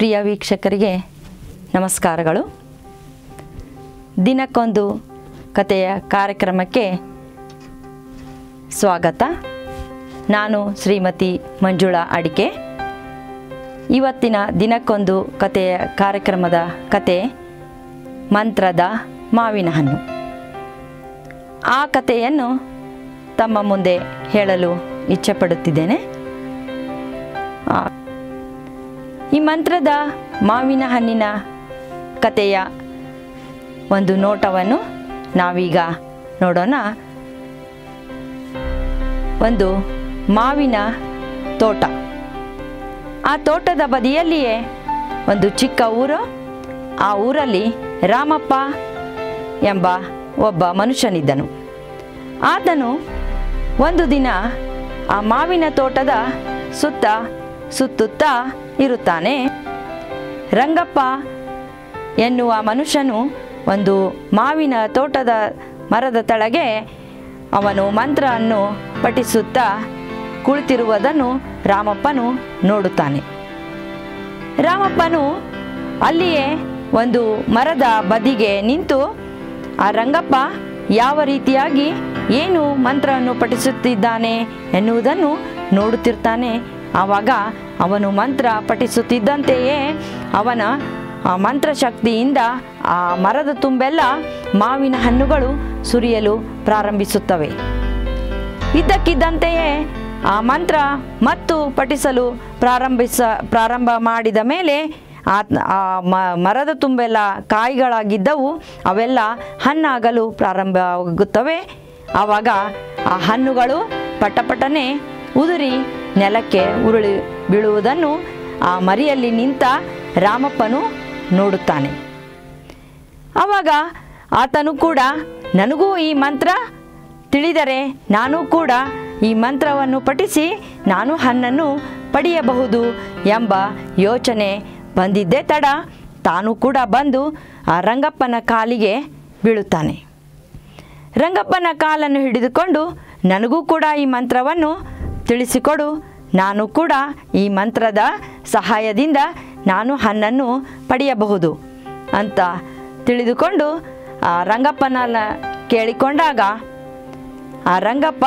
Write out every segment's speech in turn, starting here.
ಪ್ರಿಯ ವೀಕ್ಷಕರಿಗೆ ನಮಸ್ಕಾರಗಳು ದಿನಕ್ಕೊಂದು ಕಥೆಯ ಕಾರ್ಯಕ್ರಮಕ್ಕೆ ಸ್ವಾಗತ ನಾನು ಶ್ರೀಮತಿ ಮಂಜುಳಾ ಅಡಿಕೆ ಇವತ್ತಿನ ದಿನಕ್ಕೊಂದು ಕಥೆಯ ಕಾರ್ಯಕ್ರಮದ ಕತೆ ಮಂತ್ರದ ಮಾವಿನ ಹಣ್ಣು ಆ ಕಥೆಯನ್ನು ತಮ್ಮ ಮುಂದೆ ಹೇಳಲು ಇಚ್ಛೆಪಡುತ್ತಿದ್ದೇನೆ ಆ, ಈ ಮಂತ್ರದ ಮಾವಿನ ಹಣ್ಣಿನ ಕಥೆಯ ಒಂದು ನೋಟವನ್ನು ನಾವೀಗ ನೋಡೋಣ ಒಂದು ಮಾವಿನ ತೋಟ ಆ ತೋಟದ ಬದಿಯಲ್ಲಿಯೇ ಒಂದು ಚಿಕ್ಕ ಊರು ಆ ಊರಲ್ಲಿ ರಾಮಪ್ಪ ಎಂಬ ಒಬ್ಬ ಮನುಷ್ಯನಿದ್ದನು ಆತನು ಒಂದು ದಿನ ಆ ಮಾವಿನ ತೋಟದ ಸುತ್ತ ಸುತ್ತುತ್ತಾ ಇರುತ್ತಾನೆ ರಂಗಪ್ಪ ಎನ್ನುವ ಮನುಷ್ಯನು ಒಂದು ಮಾವಿನ ತೋಟದ ಮರದ ತಳಗೆ ಅವನು ಮಂತ್ರವನ್ನು ಪಠಿಸುತ್ತಾ ಕುಳಿತಿರುವುದನ್ನು ರಾಮಪ್ಪನು ನೋಡುತ್ತಾನೆ ರಾಮಪ್ಪನು ಅಲ್ಲಿಯೇ ಒಂದು ಮರದ ಬದಿಗೆ ನಿಂತು ಆ ರಂಗಪ್ಪ ಯಾವ ರೀತಿಯಾಗಿ ಏನು ಮಂತ್ರವನ್ನು ಪಠಿಸುತ್ತಿದ್ದಾನೆ ಎನ್ನುವುದನ್ನು ನೋಡುತ್ತಿರ್ತಾನೆ ಆವಾಗ ಅವನು ಮಂತ್ರ ಪಠಿಸುತ್ತಿದ್ದಂತೆಯೇ ಅವನ ಆ ಮಂತ್ರಶಕ್ತಿಯಿಂದ ಆ ಮರದ ತುಂಬೆಲ್ಲ ಮಾವಿನ ಹಣ್ಣುಗಳು ಸುರಿಯಲು ಪ್ರಾರಂಭಿಸುತ್ತವೆ ಇದ್ದಕ್ಕಿದ್ದಂತೆಯೇ ಆ ಮಂತ್ರ ಮತ್ತು ಪಠಿಸಲು ಪ್ರಾರಂಭಿಸ ಪ್ರಾರಂಭ ಮಾಡಿದ ಮೇಲೆ ಆ ಆ ಮ- ಮರದ ತುಂಬೆಲ್ಲ ಕಾಯಿಗಳಾಗಿದ್ದವು ಅವೆಲ್ಲ ಹಣ್ಣಾಗಲು ಪ್ರಾರಂಭವಾಗುತ್ತವೆ ಆವಾಗ ಆ ಹಣ್ಣುಗಳು ಪಟಪಟನೆ ಉದುರಿ ನೆಲಕ್ಕೆ ಉರುಳಿ ಬೀಳುವುದನ್ನು ಆ ಮರಿಯಲ್ಲಿ ನಿಂತ ರಾಮಪ್ಪನು ನೋಡುತ್ತಾನೆ ಆವಾಗ ಆತನು ಕೂಡ ನನಗೂ ಈ ಮಂತ್ರ ತಿಳಿದರೆ ನಾನು ಕೂಡ ಈ ಮಂತ್ರವನ್ನು ಪಠಿಸಿ ನಾನು ಹಣ್ಣನ್ನು ಪಡೆಯಬಹುದು ಎಂಬ ಯೋಚನೆ ಬಂದಿದ್ದೇ ತಡ ತಾನು ಕೂಡ ಬಂದು ಆ ರಂಗಪ್ಪನ ಕಾಲಿಗೆ ಬೀಳುತ್ತಾನೆ ರಂಗಪ್ಪನ ಕಾಲನ್ನು ಹಿಡಿದುಕೊಂಡು ನನಗೂ ಕೂಡ ಈ ಮಂತ್ರವನ್ನು ತಿಳಿಸಿಕೊಡು ನಾನು ಕೂಡ ಈ ಮಂತ್ರದ ಸಹಾಯದಿಂದ ನಾನು ಹಣ್ಣನ್ನು ಪಡೆಯಬಹುದು ಅಂತ ತಿಳಿದುಕೊಂಡು ಆ ರಂಗಪ್ಪನ ಕೇಳಿಕೊಂಡಾಗ ಆ ರಂಗಪ್ಪ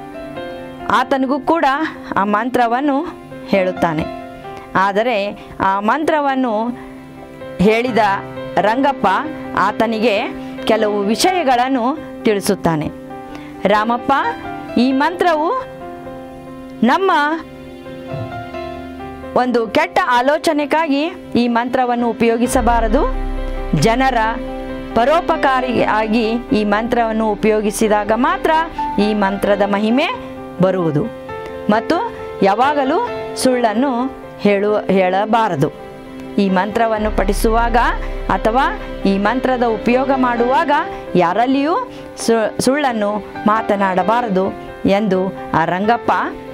ಆತನಿಗೂ ಕೂಡ ಆ ಮಂತ್ರವನ್ನು ಹೇಳುತ್ತಾನೆ ಆದರೆ ಆ ಮಂತ್ರವನ್ನು ಹೇಳಿದ ರಂಗಪ್ಪ ಆತನಿಗೆ ಕೆಲವು ವಿಷಯಗಳನ್ನು ತಿಳಿಸುತ್ತಾನೆ ರಾಮಪ್ಪ ಈ ಮಂತ್ರವು ನಮ್ಮ ಒಂದು ಕೆಟ್ಟ ಆಲೋಚನೆಗಾಗಿ ಈ ಮಂತ್ರವನ್ನು ಉಪಯೋಗಿಸಬಾರದು ಜನರ ಪರೋಪಕಾರಿಯಾಗಿ ಈ ಮಂತ್ರವನ್ನು ಉಪಯೋಗಿಸಿದಾಗ ಮಾತ್ರ ಈ ಮಂತ್ರದ ಮಹಿಮೆ ಬರುವುದು ಮತ್ತು ಯಾವಾಗಲೂ ಸುಳ್ಳನ್ನು ಹೇಳುವ ಹೇಳಬಾರದು ಈ ಮಂತ್ರವನ್ನು ಪಠಿಸುವಾಗ ಅಥವಾ ಈ ಮಂತ್ರದ ಉಪಯೋಗ ಮಾಡುವಾಗ ಯಾರಲ್ಲಿಯೂ ಸು- ಸುಳ್ಳನ್ನು ಮಾತನಾಡಬಾರದು ಎಂದು ಆ ರಂಗಪ್ಪ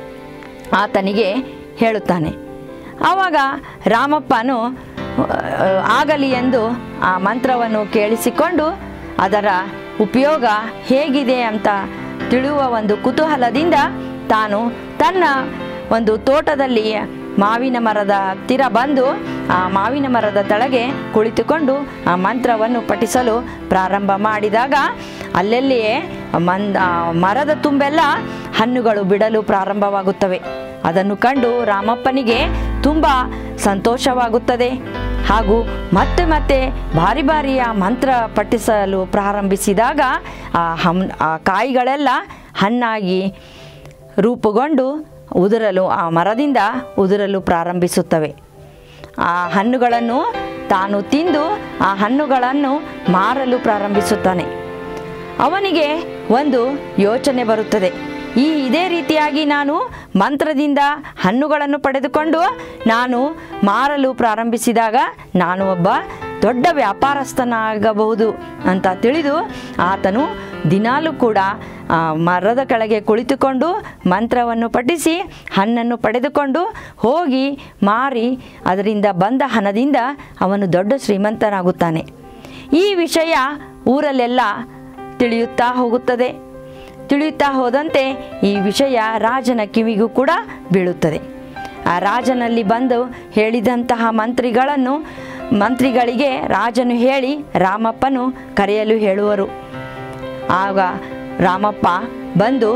ಆತನಿಗೆ ಹೇಳುತ್ತಾನೆ ಆವಾಗ ರಾಮಪ್ಪನು ಆ, ಆಗಲಿ ಎಂದು ಆ ಮಂತ್ರವನ್ನು ಕೇಳಿಸಿಕೊಂಡು ಅದರ ಉಪಯೋಗ ಹೇಗಿದೆ ಅಂತ ತಿಳಿಯುವ ಒಂದು ಕುತೂಹಲದಿಂದ ತಾನು ತನ್ನ ಒಂದು ತೋಟದಲ್ಲಿ ಮಾವಿನ ಮರದ ಹತ್ತಿರ ಬಂದು ಆ ಮಾವಿನ ಮರದ ತಳಗೆ ಕುಳಿತುಕೊಂಡು ಆ ಮಂತ್ರವನ್ನು ಪಠಿಸಲು ಪ್ರಾರಂಭ ಮಾಡಿದಾಗ ಅಲ್ಲೆಲ್ಲಿಯೇ ಮನ್ ಆ ಮರದ ತುಂಬೆಲ್ಲ ಹಣ್ಣುಗಳು ಬಿಡಲು ಪ್ರಾರಂಭವಾಗುತ್ತವೆ ಅದನ್ನು ಕಂಡು ರಾಮಪ್ಪನಿಗೆ ತುಂಬ ಸಂತೋಷವಾಗುತ್ತದೆ ಹಾಗೂ ಮತ್ತೆ ಮತ್ತೆ ಬಾರಿ ಬಾರಿ ಆ ಮಂತ್ರ ಪಠಿಸಲು ಪ್ರಾರಂಭಿಸಿದಾಗ ಆ ಹಮ್ ಆ ಕಾಯಿಗಳೆಲ್ಲ ಹಣ್ಣಾಗಿ ರೂಪುಗೊಂಡು ಉದುರಲು ಆ ಮರದಿಂದ ಉದುರಲು ಪ್ರಾರಂಭಿಸುತ್ತವೆ ಆ ಹಣ್ಣುಗಳನ್ನು ತಾನು ತಿಂದು ಆ ಹಣ್ಣುಗಳನ್ನು ಮಾರಲು ಪ್ರಾರಂಭಿಸುತ್ತಾನೆ ಅವನಿಗೆ ಒಂದು ಯೋಚನೆ ಬರುತ್ತದೆ ಈ ಇದೇ ರೀತಿಯಾಗಿ ನಾನು ಮಂತ್ರದಿಂದ ಹಣ್ಣುಗಳನ್ನು ಪಡೆದುಕೊಂಡು ನಾನು ಮಾರಲು ಪ್ರಾರಂಭಿಸಿದಾಗ ನಾನು ಒಬ್ಬ ದೊಡ್ಡ ವ್ಯಾಪಾರಸ್ಥನಾಗಬಹುದು ಅಂತ ತಿಳಿದು ಆತನು ದಿನಾಲೂ ಕೂಡ ಆ ಮರದ ಕೆಳಗೆ ಕುಳಿತುಕೊಂಡು ಮಂತ್ರವನ್ನು ಪಠಿಸಿ ಹಣ್ಣನ್ನು ಪಡೆದುಕೊಂಡು ಹೋಗಿ ಮಾರಿ ಅದರಿಂದ ಬಂದ ಹಣದಿಂದ ಅವನು ದೊಡ್ಡ ಶ್ರೀಮಂತನಾಗುತ್ತಾನೆ ಈ ವಿಷಯ ಊರಲ್ಲೆಲ್ಲ ತಿಳಿಯುತ್ತಾ ಹೋಗುತ್ತದೆ ತಿಳಿಯುತ್ತಾ ಹೋದಂತೆ ಈ ವಿಷಯ ರಾಜನ ಕಿವಿಗೂ ಕೂಡ ಬೀಳುತ್ತದೆ ಆ ರಾಜನಲ್ಲಿ ಬಂದು ಹೇಳಿದಂತಹ ಮಂತ್ರಿಗಳನ್ನು ಮಂತ್ರಿಗಳಿಗೆ ರಾಜನು ಹೇಳಿ ರಾಮಪ್ಪನು ಕರೆಯಲು ಹೇಳುವರು ಆಗ ರಾಮಪ್ಪ ಬಂದು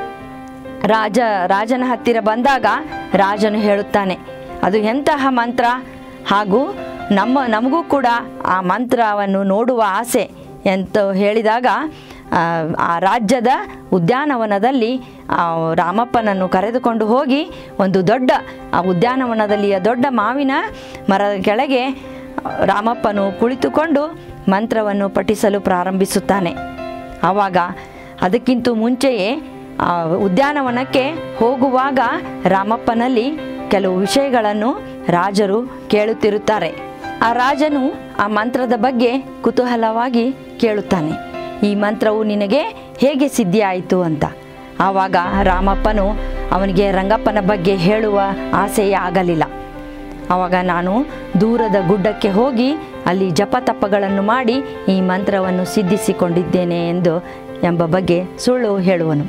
ರಾಜ ರಾಜನ ಹತ್ತಿರ ಬಂದಾಗ ರಾಜನು ಹೇಳುತ್ತಾನೆ ಅದು ಎಂತಹ ಮಂತ್ರ ಹಾಗೂ ನಮ್ಮ ನಮಗೂ ಕೂಡ ಆ ಮಂತ್ರವನ್ನು ನೋಡುವ ಆಸೆ ಅಂತ ಹೇಳಿದಾಗ ಆ, ಆ ರಾಜ್ಯದ ಉದ್ಯಾನವನದಲ್ಲಿ ಆ ರಾಮಪ್ಪನನ್ನು ಕರೆದುಕೊಂಡು ಹೋಗಿ ಒಂದು ದೊಡ್ಡ ಆ ಉದ್ಯಾನವನದಲ್ಲಿಯ ದೊಡ್ಡ ಮಾವಿನ ಮರದ ಕೆಳಗೆ ರಾಮಪ್ಪನು ಕುಳಿತುಕೊಂಡು ಮಂತ್ರವನ್ನು ಪಠಿಸಲು ಪ್ರಾರಂಭಿಸುತ್ತಾನೆ ಆವಾಗ ಅದಕ್ಕಿಂತ ಮುಂಚೆಯೇ ಆ ಉದ್ಯಾನವನಕ್ಕೆ ಹೋಗುವಾಗ ರಾಮಪ್ಪನಲ್ಲಿ ಕೆಲವು ವಿಷಯಗಳನ್ನು ರಾಜರು ಕೇಳುತ್ತಿರುತ್ತಾರೆ ಆ ರಾಜನು ಆ ಮಂತ್ರದ ಬಗ್ಗೆ ಕುತೂಹಲವಾಗಿ ಕೇಳುತ್ತಾನೆ ಈ ಮಂತ್ರವು ನಿನಗೆ ಹೇಗೆ ಸಿದ್ಧಿಯಾಯಿತು ಅಂತ ಆವಾಗ ರಾಮಪ್ಪನು ಅವನಿಗೆ ರಂಗಪ್ಪನ ಬಗ್ಗೆ ಹೇಳುವ ಆಸೆಯೇ ಆಗಲಿಲ್ಲ ಆವಾಗ ನಾನು ದೂರದ ಗುಡ್ಡಕ್ಕೆ ಹೋಗಿ ಅಲ್ಲಿ ಜಪತಪ್ಪಗಳನ್ನು ಮಾಡಿ ಈ ಮಂತ್ರವನ್ನು ಸಿದ್ಧಿಸಿಕೊಂಡಿದ್ದೇನೆ ಎಂದು ಎಂಬ ಬಗ್ಗೆ ಸುಳ್ಳು ಹೇಳುವನು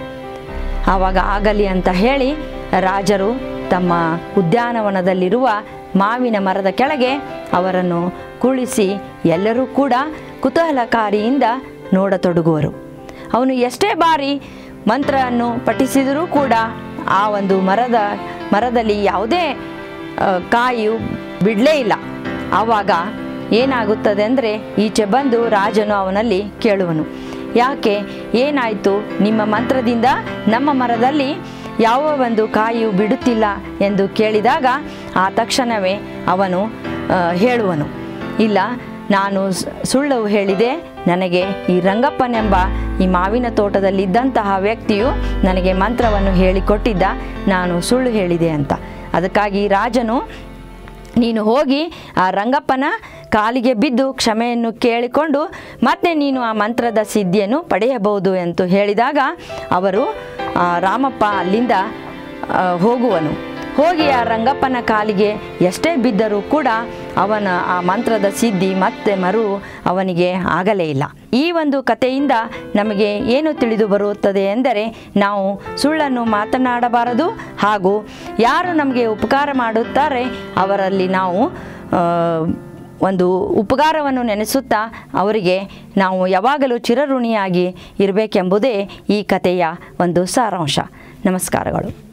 ಆವಾಗ ಆಗಲಿ ಅಂತ ಹೇಳಿ ರಾಜರು ತಮ್ಮ ಉದ್ಯಾನವನದಲ್ಲಿರುವ ಮಾವಿನ ಮರದ ಕೆಳಗೆ ಅವರನ್ನು ಕುಳಿಸಿ ಎಲ್ಲರೂ ಕೂಡ ಕುತೂಹಲಕಾರಿಯಿಂದ ನೋಡತೊಡಗುವರು ಅವನು ಎಷ್ಟೇ ಬಾರಿ ಮಂತ್ರವನ್ನು ಪಠಿಸಿದರೂ ಕೂಡ ಆ ಒಂದು ಮರದ ಮರದಲ್ಲಿ ಯಾವುದೇ ಆ, ಕಾಯು ಬಿಡಲೇ ಇಲ್ಲ ಆವಾಗ ಏನಾಗುತ್ತದೆ ಅಂದರೆ ಈಚೆ ಬಂದು ರಾಜನು ಅವನಲ್ಲಿ ಕೇಳುವನು ಯಾಕೆ ಏನಾಯಿತು ನಿಮ್ಮ ಮಂತ್ರದಿಂದ ನಮ್ಮ ಮರದಲ್ಲಿ ಯಾವ ಒಂದು ಕಾಯು ಬಿಡುತ್ತಿಲ್ಲ ಎಂದು ಕೇಳಿದಾಗ ಆ ತಕ್ಷಣವೇ ಅವನು ಆ, ಹೇಳುವನು ಇಲ್ಲ ನಾನು ಸ್- ಸುಳ್ಳು ಹೇಳಿದೆ ನನಗೆ ಈ ರಂಗಪ್ಪನೆಂಬ ಈ ಮಾವಿನ ತೋಟದಲ್ಲಿದ್ದಂತಹ ವ್ಯಕ್ತಿಯು ನನಗೆ ಮಂತ್ರವನ್ನು ಹೇಳಿಕೊಟ್ಟಿದ್ದ ನಾನು ಸುಳ್ಳು ಹೇಳಿದೆ ಅಂತ ಅದಕ್ಕಾಗಿ ರಾಜನು ನೀನು ಹೋಗಿ ಆ ರಂಗಪ್ಪನ ಕಾಲಿಗೆ ಬಿದ್ದು ಕ್ಷಮೆಯನ್ನು ಕೇಳಿಕೊಂಡು ಮತ್ತೆ ನೀನು ಆ ಮಂತ್ರದ ಸಿದ್ಧಿಯನ್ನು ಪಡೆಯಬಹುದು ಎಂದು ಹೇಳಿದಾಗ ಅವರು ಆ, ರಾಮಪ್ಪ ಅಲ್ಲಿಂದ ಆ, ಹೋಗುವನು ಹೋಗಿ ಆ ರಂಗಪ್ಪನ ಕಾಲಿಗೆ ಎಷ್ಟೇ ಬಿದ್ದರೂ ಕೂಡ ಅವನ ಆ ಮಂತ್ರದ ಸಿದ್ಧಿ ಮತ್ತೆ ಮರು ಅವನಿಗೆ ಆಗಲೇ ಇಲ್ಲ ಈ ಒಂದು ಕಥೆಯಿಂದ ನಮಗೆ ಏನು ತಿಳಿದು ಬರುತ್ತದೆ ಎಂದರೆ ನಾವು ಸುಳ್ಳನ್ನು ಮಾತನಾಡಬಾರದು ಹಾಗೂ ಯಾರು ನಮಗೆ ಉಪಕಾರ ಮಾಡುತ್ತಾರೆ ಅವರಲ್ಲಿ ನಾವು ಆ, ಒಂದು ಉಪಕಾರವನ್ನು ನೆನೆಸುತ್ತಾ ಅವರಿಗೆ ನಾವು ಯಾವಾಗಲೂ ಚಿರಋಣಿಯಾಗಿ ಇರಬೇಕೆಂಬುದೇ ಈ ಕಥೆಯ ಒಂದು ಸಾರಾಂಶ ನಮಸ್ಕಾರಗಳು